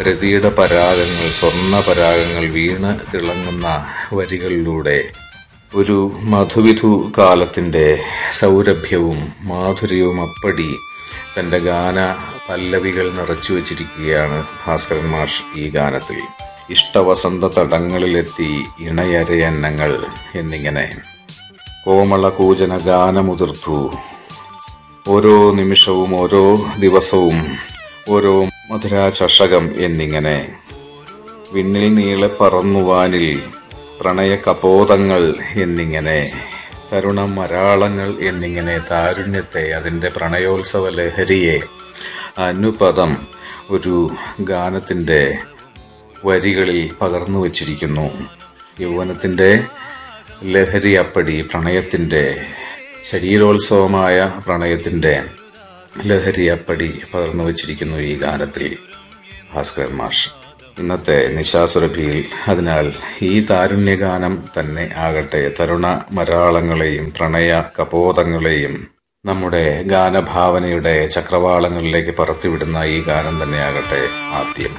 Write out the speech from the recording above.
രതിയുടെ പരാഗങ്ങൾ സ്വർണ്ണ പരാഗങ്ങൾ വീണ് തിളങ്ങുന്ന വരികളിലൂടെ ഒരു മധുവിധു കാലത്തിന്റെ സൗരഭ്യവും മാധുര്യവും അപ്പടി തന്റെ ഗാന പല്ലവികൾ നിറച്ചു വച്ചിരിക്കുകയാണ് ഭാസ്കരൻ മാഷ് ഈ ഗാനത്തിൽ ഇഷ്ടവസന്ത തടങ്ങളിലെത്തി ഇണയരയന്നങ്ങൾ എന്നിങ്ങനെ കോമള കൂജന ഗാനമുതിർത്തു ഓരോ നിമിഷവും ഓരോ ദിവസവും ഓരോ മധുരാചഷകം എന്നിങ്ങനെ വിണ്ണിൽ നീളെ പറന്നുവാനിൽ പ്രണയ കപോതങ്ങൾ എന്നിങ്ങനെ തരുണ മരാളങ്ങൾ എന്നിങ്ങനെ താരുണ്യത്തെ അതിൻ്റെ പ്രണയോത്സവ ലഹരിയെ അനുപദം ഒരു ഗാനത്തിൻ്റെ വരികളിൽ പകർന്നു വച്ചിരിക്കുന്നു യൗവനത്തിൻ്റെ ലഹരി അപ്പടി പ്രണയത്തിൻ്റെ ശരീരോത്സവമായ പ്രണയത്തിൻ്റെ ലഹരി അപ്പടി പകർന്നു വച്ചിരിക്കുന്നു ഈ ഗാനത്തിൽ ഭാസ്കരൻ മാഷ് ഇന്നത്തെ നിശാസുരഭിയിൽ അതിനാൽ ഈ താരുണ്യഗാനം തന്നെ ആകട്ടെ തരുണ മരാളങ്ങളെയും പ്രണയ കപോതങ്ങളെയും നമ്മുടെ ഗാനഭാവനയുടെ ചക്രവാളങ്ങളിലേക്ക് പറത്തിവിടുന്ന ഈ ഗാനം തന്നെയാകട്ടെ ആദ്യം